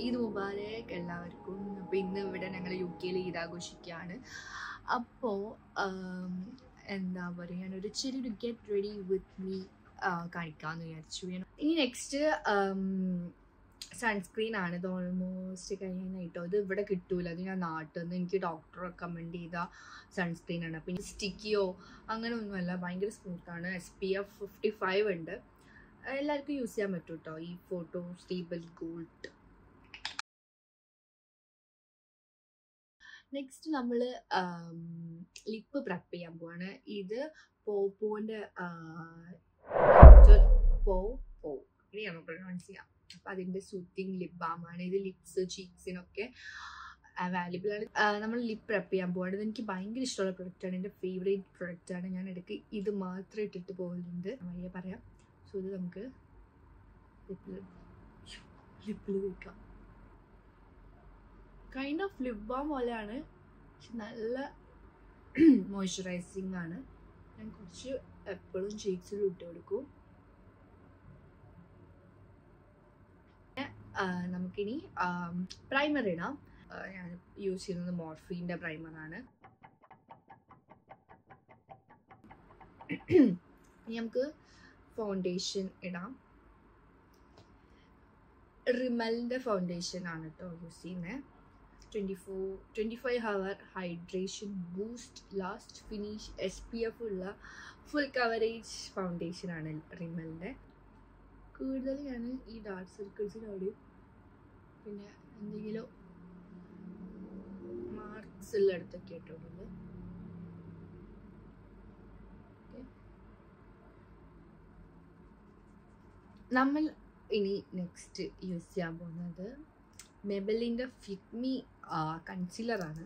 ഈദ് മുബാരക് എല്ലാവർക്കും അപ്പോൾ ഇന്ന് ഇവിടെ ഞങ്ങൾ യു കെയിൽ ഈദ് ആഘോഷിക്കുകയാണ് അപ്പോൾ എന്താ പറയുക ഞാനൊരു ചെറിയൊരു ഗെറ്റ് റെഡി വിത്ത് മീ കാണിക്കാമെന്ന് വിചാരിച്ചു ഞാൻ ഇനി നെക്സ്റ്റ് സൺസ്ക്രീൻ ആണ് ഇത് ഓൾമോസ്റ്റ് കഴിയാനായിട്ടോ ഇത് ഇവിടെ കിട്ടൂല അത് ഞാൻ നാട്ടിൽ നിന്ന് എനിക്ക് ഡോക്ടർ റെക്കമെൻഡ് ചെയ്ത സൺസ്ക്രീൻ ആണ് അപ്പം സ്റ്റിക്കിയോ അങ്ങനെ ഒന്നുമല്ല ഭയങ്കര സ്മൂത്താണ് എസ് പി എഫ് ഫിഫ്റ്റി ഫൈവ് ഉണ്ട് എല്ലാവർക്കും യൂസ് ചെയ്യാൻ പറ്റും കേട്ടോ ഈ ഫോട്ടോ സ്റ്റേബിൾ ഗോൾഡ് നെക്സ്റ്റ് നമ്മൾ ലിപ്പ് പ്രപ്പ് ചെയ്യാൻ പോവാണ് ഇത് പോപ്പോൻ്റെ പോ പോ ഇങ്ങനെയാണ് പ്രൊനൗൺസ് ചെയ്യാം അപ്പം അതിൻ്റെ സൂത്തിങ് ലിപ് ബാമാണ് ഇത് ലിപ്സ് ചീക്സിനൊക്കെ അവൈലബിൾ ആണ് നമ്മൾ ലിപ്പ് പ്രപ്പ് ചെയ്യാൻ പോവാണ് ഇത് എനിക്ക് ഭയങ്കര ഇഷ്ടമുള്ള പ്രൊഡക്റ്റാണ് എൻ്റെ ഫേവറേറ്റ് പ്രൊഡക്റ്റാണ് ഞാൻ ഇടയ്ക്ക് ഇത് മാത്രം ഇട്ടിട്ട് പോകുന്നുണ്ട് വഴിയെ പറയാം സോ ഇത് നമുക്ക് ലിപ്പിൽ ലിപ്പിൽ വെക്കാം കൈൻഡ് ഓഫ് ലിപ് ബാം പോലെയാണ് പക്ഷെ നല്ല മോയ്സ്ചറൈസിങ് ആണ് ഞാൻ കുറച്ച് എപ്പോഴും ചീക്സിൽ ഇട്ട് കൊടുക്കും നമുക്കിനി പ്രൈമർ ഇടാം ഞാൻ യൂസ് ചെയ്യുന്നത് മോർഫീൻ്റെ പ്രൈമറാണ് ഇനി നമുക്ക് ഫൗണ്ടേഷൻ ഇടാം റിമലിൻ്റെ ഫൗണ്ടേഷൻ ആണ് കേട്ടോ യൂസ് ചെയ്യുന്നത് twenty four twenty five hour hydration boost last finish SPF P എഫ് ഉള്ള ഫുൾ കവറേജ് ഫൗണ്ടേഷൻ ആണ് റിമലിൻ്റെ കൂടുതൽ ഞാൻ ഈ ഡാർക്ക് സർക്കിൾസിനോടെയും പിന്നെ എന്തെങ്കിലും മാർക്സ് ഉള്ളിടത്തൊക്കെ ഇട്ടിട്ടുണ്ട് നമ്മൾ ഇനി നെക്സ്റ്റ് യൂസ് ചെയ്യാൻ പോകുന്നത് മെബലിൻ്റെ ഫിറ്റ്മി കൺസീലറാണ്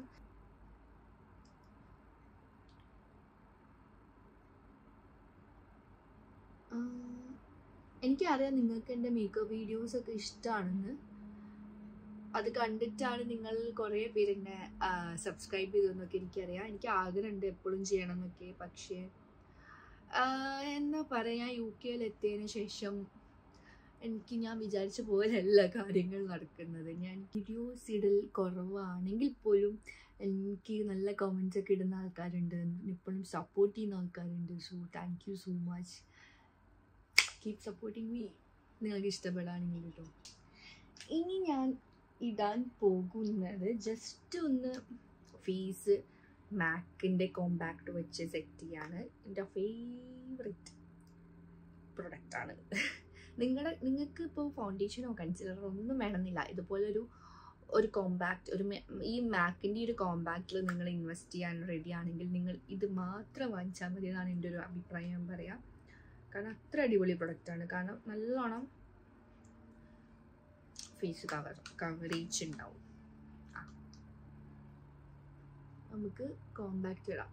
എനിക്കറിയാം നിങ്ങൾക്ക് എൻ്റെ മേക്കപ്പ് വീഡിയോസൊക്കെ ഇഷ്ടമാണെന്ന് അത് കണ്ടിട്ടാണ് നിങ്ങൾ കുറേ പേര് എന്നെ സബ്സ്ക്രൈബ് ചെയ്തതെന്നൊക്കെ എനിക്കറിയാം എനിക്ക് ആഗ്രഹമുണ്ട് എപ്പോഴും ചെയ്യണം എന്നൊക്കെ പക്ഷേ എന്താ പറയുക യു കെയിൽ എത്തിയതിന് ശേഷം എനിക്ക് ഞാൻ വിചാരിച്ച പോലെയല്ല കാര്യങ്ങൾ നടക്കുന്നത് ഞാൻ വീഡിയോസ് ഇടൽ കുറവാണെങ്കിൽ പോലും എനിക്ക് നല്ല കമൻസ് ഒക്കെ ഇടുന്ന ആൾക്കാരുണ്ട് ഇപ്പോഴും സപ്പോർട്ട് ചെയ്യുന്ന ആൾക്കാരുണ്ട് so thank you so much keep supporting me നിങ്ങൾക്ക് ഇഷ്ടപ്പെടുകയാണെങ്കിൽ കേട്ടോ ഇനി ഞാൻ ഇടാൻ പോകുന്നത് ജസ്റ്റ് ഒന്ന് ഫേസ് മാക്കിൻ്റെ കോമ്പാക്ട് വെച്ച് സെറ്റ് ചെയ്യാണ് എൻ്റെ ഫേവറേറ്റ് പ്രൊഡക്റ്റാണ് നിങ്ങളുടെ നിങ്ങൾക്ക് ഇപ്പോൾ ഫൗണ്ടേഷനോ കൺസിലറോ ഒന്നും വേണമെന്നില്ല ഇതുപോലൊരു ഒരു കോമ്പാക്റ്റ് ഒരു ഈ മാക്കിൻ്റെ ഒരു കോമ്പാക്റ്റിൽ നിങ്ങൾ ഇൻവെസ്റ്റ് ചെയ്യാൻ റെഡി ആണെങ്കിൽ നിങ്ങൾ ഇത് മാത്രം വാങ്ങിച്ചാൽ മതി എന്നാണ് എൻ്റെ ഒരു അഭിപ്രായം പറയാം കാരണം അത്ര അടിപൊളി പ്രൊഡക്റ്റാണ് കാരണം നല്ലോണം ഫേസ് കവർ കവറേജ് ഉണ്ടാവും നമുക്ക് കോമ്പാക്റ്റ് ഇടാം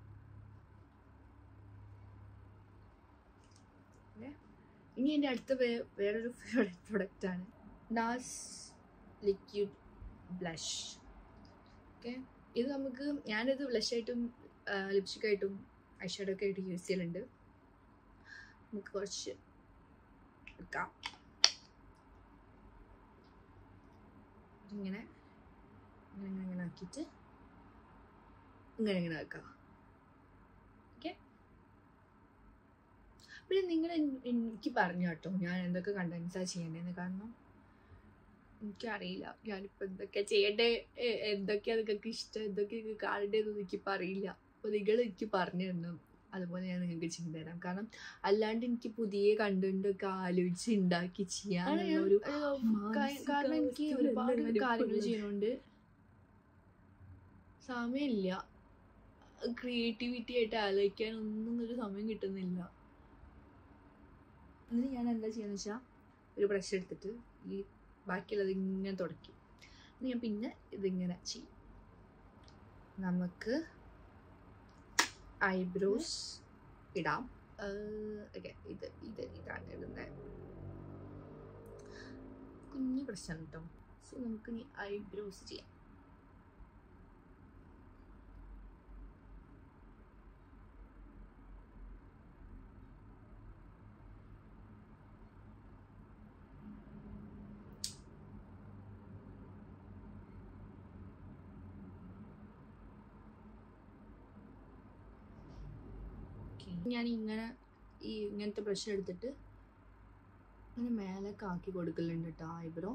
ഇനി എൻ്റെ അടുത്ത വേറൊരു ഫേവറേറ്റ് പ്രൊഡക്റ്റാണ് നാസ് ലിക്വിഡ് ബ്ലഷ് ഓക്കെ ഇത് നമുക്ക് ഞാനിത് ബ്ലഷായിട്ടും ലിപ്സ്റ്റിക്കായിട്ടും ഐഷാഡൊക്കെ ആയിട്ട് യൂസ് ചെയ്യലുണ്ട് നമുക്ക് കുറച്ച് എടുക്കാം ഇങ്ങനെ ഇങ്ങനെ ഇങ്ങനെ ആക്കിയിട്ട് ഇങ്ങനെ ഇങ്ങനെ വെക്കാം ഓക്കെ പിന്നെ നിങ്ങൾ എനിക്ക് പറഞ്ഞു കേട്ടോ ഞാൻ എന്തൊക്കെ കണ്ടൻസാണ് ചെയ്യേണ്ടതെന്ന് കാരണം എനിക്കറിയില്ല ഞാനിപ്പോൾ എന്തൊക്കെ ചെയ്യണ്ടേ എന്തൊക്കെയാണ് നിങ്ങൾക്ക് ഇഷ്ടം എന്തൊക്കെ നിങ്ങൾക്ക് കാണണ്ടേന്നൊന്നും എനിക്കിപ്പോൾ അറിയില്ല അപ്പോൾ നിങ്ങൾ എനിക്ക് പറഞ്ഞു തരണം അതുപോലെ ഞാൻ നിങ്ങൾക്ക് ചെയ്തു തരാം കാരണം അല്ലാണ്ട് എനിക്ക് പുതിയ കണ്ടുകൊണ്ടൊക്കെ ആലോചിച്ച് ഉണ്ടാക്കി ചെയ്യാനുള്ള ഒരു കാരണം എനിക്ക് ഒരുപാട് കാര്യങ്ങൾ ചെയ്യുന്നുണ്ട് സമയമില്ല ക്രിയേറ്റിവിറ്റി ആയിട്ട് ആലോചിക്കാൻ ഒന്നും ഒരു സമയം കിട്ടുന്നില്ല എന്നിട്ട് ഞാൻ എന്താ ചെയ്യുന്നത് വെച്ചാൽ ഒരു ബ്രഷ് എടുത്തിട്ട് ഈ ബാക്കിയുള്ളത് ഇങ്ങനെ തുടയ്ക്കും ഞാൻ പിന്നെ ഇതിങ്ങനെ ചെയ്യും നമുക്ക് ഐബ്രോസ് ഇടാം ഓക്കെ ഇത് ഇത് ഇതാണ് ഇടുന്നത് കുഞ്ഞു പ്രശ്നം കേട്ടോ സോ നമുക്ക് ഇനി ഐബ്രോസ് ചെയ്യാം ഓക്കെ ഞാൻ ഇങ്ങനെ ഈ ഇങ്ങനത്തെ ബ്രഷ് എടുത്തിട്ട് ഇങ്ങനെ മേലൊക്കെ ആക്കി കൊടുക്കലുണ്ട് കേട്ടോ ഐബ്രോ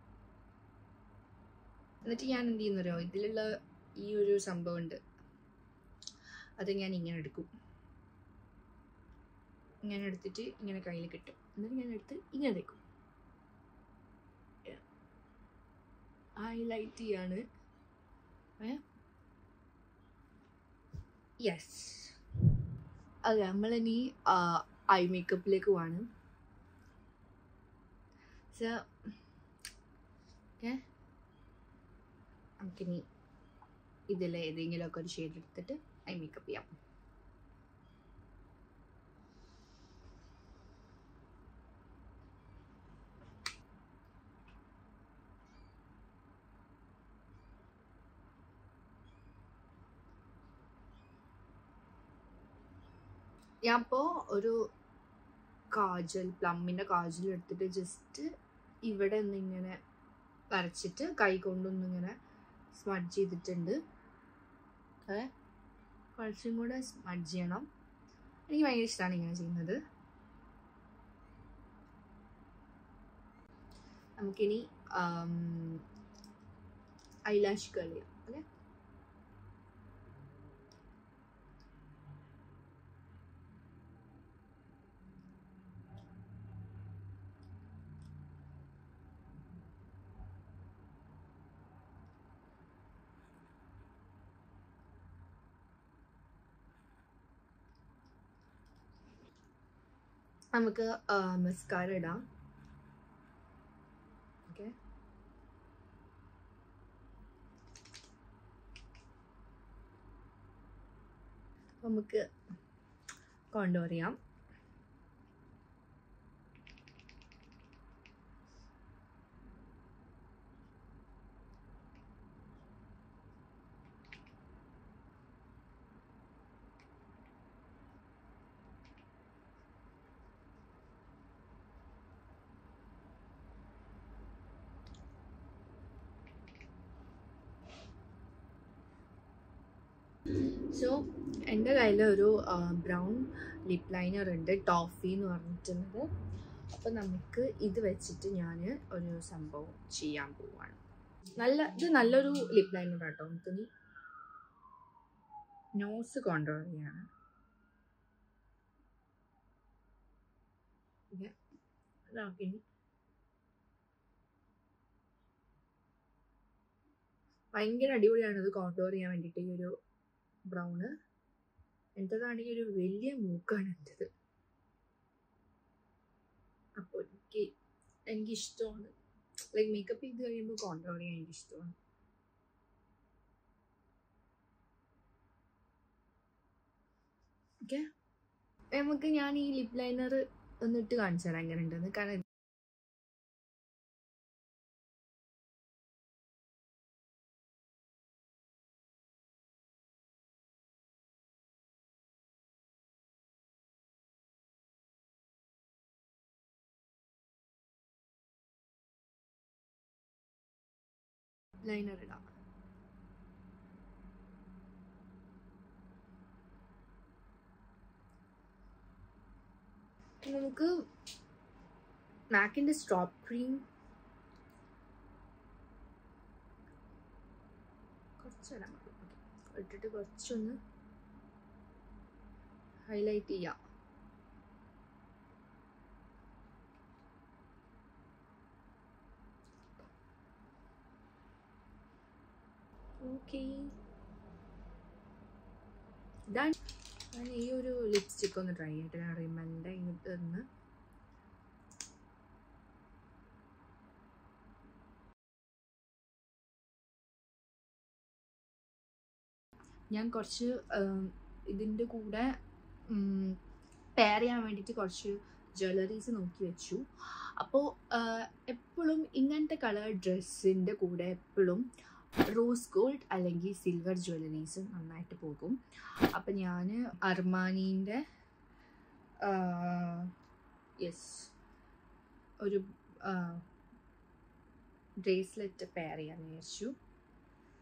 എന്നിട്ട് ഞാൻ എന്ത് ചെയ്യുന്നറിയോ ഇതിലുള്ള ഈ ഒരു സംഭവം ഉണ്ട് അത് ഞാൻ ഇങ്ങനെ എടുക്കും ഇങ്ങനെ എടുത്തിട്ട് ഇങ്ങനെ കയ്യിൽ കിട്ടും എന്നിട്ട് ഞാൻ എടുത്ത് ഇങ്ങനെ തേക്കും ഹൈലൈറ്റ് ചെയ്യാണ് യെസ് അതെ നമ്മളിനി ഐ മേക്കപ്പിലേക്ക് പോവാണ് സോ ഓക്കെ നമുക്കിനി ഇതിൽ ഏതെങ്കിലുമൊക്കെ ഒരു ഷെയ്ഡ് എടുത്തിട്ട് ഐ മേക്കപ്പ് ചെയ്യാം ഞാൻ ഇപ്പോൾ ഒരു കാജൽ പ്ലമ്മിൻ്റെ കാജൽ എടുത്തിട്ട് ജസ്റ്റ് ഇവിടെ ഒന്നിങ്ങനെ വരച്ചിട്ട് കൈ കൊണ്ടൊന്നിങ്ങനെ സ്മഡ്ജ് ചെയ്തിട്ടുണ്ട് അതെ കുറച്ചും കൂടെ സ്മഡ്ജ് ചെയ്യണം എനിക്ക് ഭയങ്കര ഇഷ്ടമാണ് ഇങ്ങനെ ചെയ്യുന്നത് നമുക്കിനി ഐലാഷ് കളിയാം അല്ലേ നമുക്ക് മസ്കാര ഇടാം ഓക്കെ നമുക്ക് കോണ്ടോർ ചെയ്യാം സോ എൻ്റെ കയ്യിൽ ഒരു ബ്രൗൺ ലിപ് ലൈനർ ഉണ്ട് ടോഫി എന്ന് പറഞ്ഞിട്ടുള്ളത് അപ്പോൾ നമുക്ക് ഇത് വെച്ചിട്ട് ഞാൻ ഒരു സംഭവം ചെയ്യാൻ പോവാണ് നല്ല ഇത് നല്ലൊരു ലിപ് ലൈനർ കേട്ടോ നമുക്ക് നീ നോസ് കോൺട്രോൾ ചെയ്യാണ് ഓക്കെ ഇതാക്കി ഭയങ്കര അടിപൊളിയാണ് ഇത് കോൺട്രോൾ ചെയ്യാൻ വേണ്ടിയിട്ട് ഈ ഒരു ബ്രൗണ് എൻ്റെതാണെങ്കിൽ ഒരു വലിയ മൂക്കാണ് എൻ്റെത് അപ്പോൾ എനിക്ക് എനിക്കിഷ്ടമാണ് ലൈക്ക് മേക്കപ്പ് ചെയ്ത് കഴിയുമ്പോൾ കോൺട്രോൾ ചെയ്യാൻ എനിക്കിഷ്ടമാണ് ഓക്കെ നമുക്ക് ഞാൻ ഈ ലിപ് ലൈനർ ഒന്നിട്ട് കാണിച്ചു തരാം എങ്ങനെ ഉണ്ടെന്ന് കാരണം ലൈനർ ഇടാം നമുക്ക് മാക്കിൻ്റെ സ്ട്രോപ്പ് ക്രീം കുറച്ചിടാം ഇട്ടിട്ട് കുറച്ചൊന്ന് ഹൈലൈറ്റ് ചെയ്യാം ഓക്കെ ഇതാണ് ഞാൻ ഈ ഒരു ലിപ്സ്റ്റിക് ഒന്ന് ട്രൈ ചെയ്തിട്ട് ഞാൻ റിമൻ്റെ ഇങ്ങോട്ട് നിന്ന് ഞാൻ കുറച്ച് ഇതിൻ്റെ കൂടെ പെയർ ചെയ്യാൻ വേണ്ടിയിട്ട് കുറച്ച് ജ്വല്ലറീസ് നോക്കി വെച്ചു അപ്പോൾ എപ്പോഴും ഇങ്ങനത്തെ കളർ ഡ്രസ്സിൻ്റെ കൂടെ എപ്പോഴും റോസ് ഗോൾഡ് അല്ലെങ്കിൽ സിൽവർ ജ്വല്ലറീസ് നന്നായിട്ട് പോകും അപ്പം ഞാൻ അർമാനീൻ്റെ യെസ് ഒരു ബ്രേസ്ലെറ്റ് പെയർ ചെയ്യാൻ വിചാരിച്ചു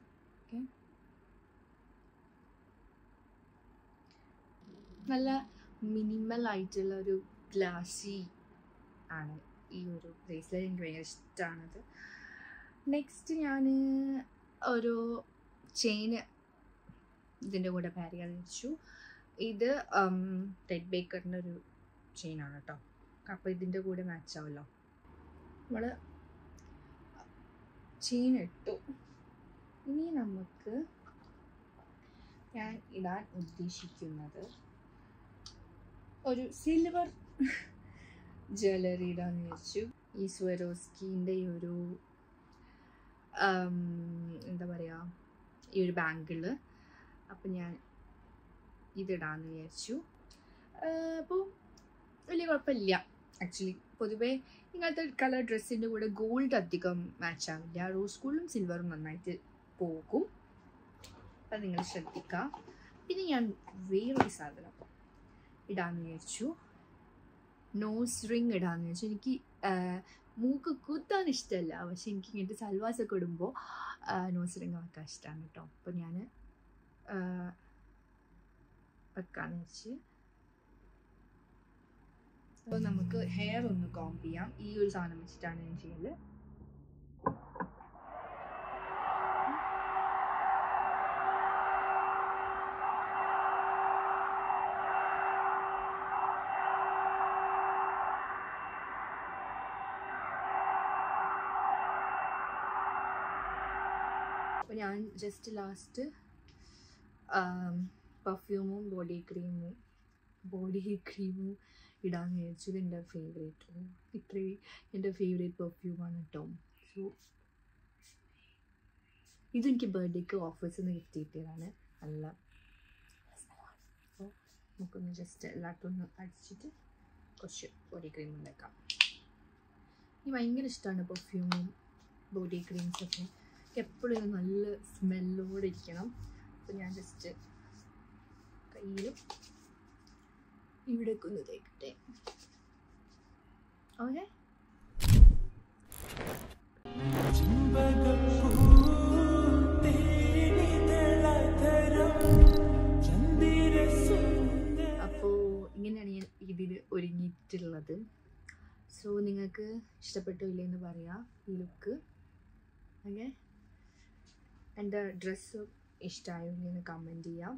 ഓക്കെ നല്ല മിനിമൽ ആയിട്ടുള്ള ഒരു ഗ്ലാസി ആണ് ഈ ഒരു ബ്രേസ്ലെറ്റ് എനിക്ക് ഭയങ്കര ഇഷ്ടമാണത് നെക്സ്റ്റ് ഞാൻ ഒരു ചെയിന് ഇതിൻ്റെ കൂടെ പാര് ചെയ്യാൻ വെച്ചു ഇത് ടെഡ് ബേക്കറിൻ്റെ ഒരു ചെയിനാണ് കേട്ടോ അപ്പോൾ ഇതിൻ്റെ കൂടെ മാച്ച് ആവുമല്ലോ നമ്മൾ ചെയിൻ ഇട്ടു ഇനി നമുക്ക് ഞാൻ ഇടാൻ ഉദ്ദേശിക്കുന്നത് ഒരു സിൽവർ ജ്വല്ലറി ഇടാന്ന് വെച്ചു ഈ സ്വരോസ്കീൻ്റെ ഈ ഒരു എന്താ പറയുക ഈ ഒരു ബാങ്കിൾ അപ്പം ഞാൻ ഇതിടാന്ന് വിചാരിച്ചു അപ്പോൾ വലിയ കുഴപ്പമില്ല ആക്ച്വലി പൊതുവേ ഇങ്ങനത്തെ കളർ ഡ്രസ്സിൻ്റെ കൂടെ ഗോൾഡ് അധികം മാച്ച് ആവില്ല റോസ് ഗോൾഡും സിൽവറും നന്നായിട്ട് പോകും അപ്പം നിങ്ങൾ ശ്രദ്ധിക്കുക പിന്നെ ഞാൻ വേറൊരു സാധനം ഇടാന്ന് വിചാരിച്ചു നോസ് റിങ് ഇടാന്ന് വെച്ചു എനിക്ക് മൂക്ക് കുത്താൻ ഇഷ്ടമല്ല പക്ഷെ എനിക്ക് ഇങ്ങനത്തെ സൽവാസൊക്കെ ഇടുമ്പോൾ നോസ് റിങ് വെക്കാൻ ഇഷ്ടമാണ് കേട്ടോ അപ്പോൾ ഞാൻ വെക്കാന്ന് വെച്ച് അപ്പോൾ നമുക്ക് ഹെയർ ഒന്ന് കോംബ് ചെയ്യാം ഈ ഒരു സാധനം വെച്ചിട്ടാണ് ഞാൻ ചെയ്യല് അപ്പോൾ ഞാൻ ജസ്റ്റ് ലാസ്റ്റ് പെർഫ്യൂമും ബോഡി ക്രീമും ബോഡി ക്രീമും ഇടാന്ന് വിചാരിച്ചു ഇത് എൻ്റെ ഫേവറേറ്റ് ഇത്രയും എൻ്റെ ഫേവറേറ്റ് പെർഫ്യൂമാണ് കേട്ടോ സോ ഇതെനിക്ക് ബർത്ത്ഡേക്ക് ഓഫേഴ്സ് നിന്ന് ഗിഫ്റ്റ് കിട്ടിയതാണ് നല്ല അപ്പോൾ നമുക്കൊന്ന് ജസ്റ്റ് എല്ലാത്തും ഒന്ന് അടിച്ചിട്ട് കുറച്ച് ബോഡി ക്രീം ഉണ്ടാക്കാം എനിക്ക് ഭയങ്കര ഇഷ്ടമാണ് പെർഫ്യൂമും ബോഡി ക്രീംസൊക്കെ എപ്പോഴും നല്ല സ്മെല്ലോടെ ഇരിക്കണം അപ്പോൾ ഞാൻ ജസ്റ്റ് കയ്യിലും ഇവിടേക്ക് ഒന്ന് തേക്കട്ടെ ഓക്കെ അപ്പോൾ ഇങ്ങനെയാണ് ഞാൻ ഇതിൽ ഒരുങ്ങിയിട്ടുള്ളത് സോ നിങ്ങൾക്ക് ഇഷ്ടപ്പെട്ടോ ഇല്ലെന്ന് പറയാം ഈ ലുക്ക് ഓക്കെ എൻ്റെ ഡ്രസ്സ് ഇഷ്ടമായോ എന്ന് കമൻറ്റ് ചെയ്യാം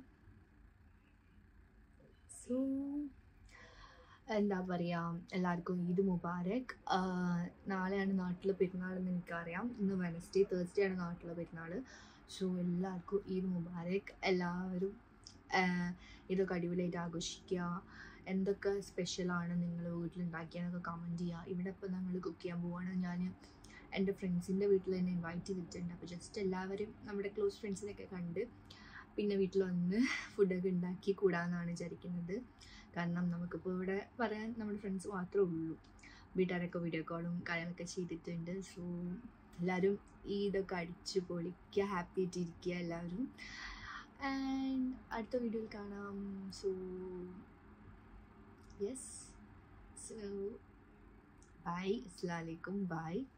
സോ എന്താ പറയുക എല്ലാവർക്കും ഈദ് മുബാരക് നാളെയാണ് നാട്ടിൽ പെരുന്നാളെന്ന് എനിക്കറിയാം ഇന്ന് വെനസ്ഡേ തേഴ്സ്ഡേ ആണ് നാട്ടിലെ പെരുന്നാൾ സോ എല്ലാവർക്കും ഈദ് മുബാരക് എല്ലാവരും ഇതൊക്കെ അടിപൊളിയായിട്ട് ആഘോഷിക്കുക എന്തൊക്കെ സ്പെഷ്യലാണ് നിങ്ങൾ വീട്ടിലുണ്ടാക്കിയെന്നൊക്കെ കമൻറ്റ് ചെയ്യുക ഇവിടെ ഇപ്പോൾ ഞങ്ങൾ കുക്ക് ചെയ്യാൻ പോവാണ് ഞാൻ എൻ്റെ ഫ്രണ്ട്സിൻ്റെ വീട്ടിൽ തന്നെ ഇൻവൈറ്റ് ചെയ്തിട്ടുണ്ട് അപ്പോൾ ജസ്റ്റ് എല്ലാവരും നമ്മുടെ ക്ലോസ് ഫ്രണ്ട്സിനൊക്കെ കണ്ട് പിന്നെ വീട്ടിൽ വന്ന് ഫുഡൊക്കെ ഉണ്ടാക്കി കൂടാമെന്നാണ് വിചാരിക്കുന്നത് കാരണം നമുക്കിപ്പോൾ ഇവിടെ പറയാൻ നമ്മുടെ ഫ്രണ്ട്സ് മാത്രമേ ഉള്ളൂ വീട്ടുകാരൊക്കെ വീഡിയോ കോളും കാര്യങ്ങളൊക്കെ ചെയ്തിട്ടുണ്ട് സോ എല്ലാവരും ഈ ഇതൊക്കെ അടിച്ച് പൊളിക്കുക ഹാപ്പി ആയിട്ടിരിക്കുക എല്ലാവരും ആൻഡ് അടുത്ത വീഡിയോയിൽ കാണാം സോ യെസ് സോ ബൈ അസ്സലാമലൈക്കും ബൈ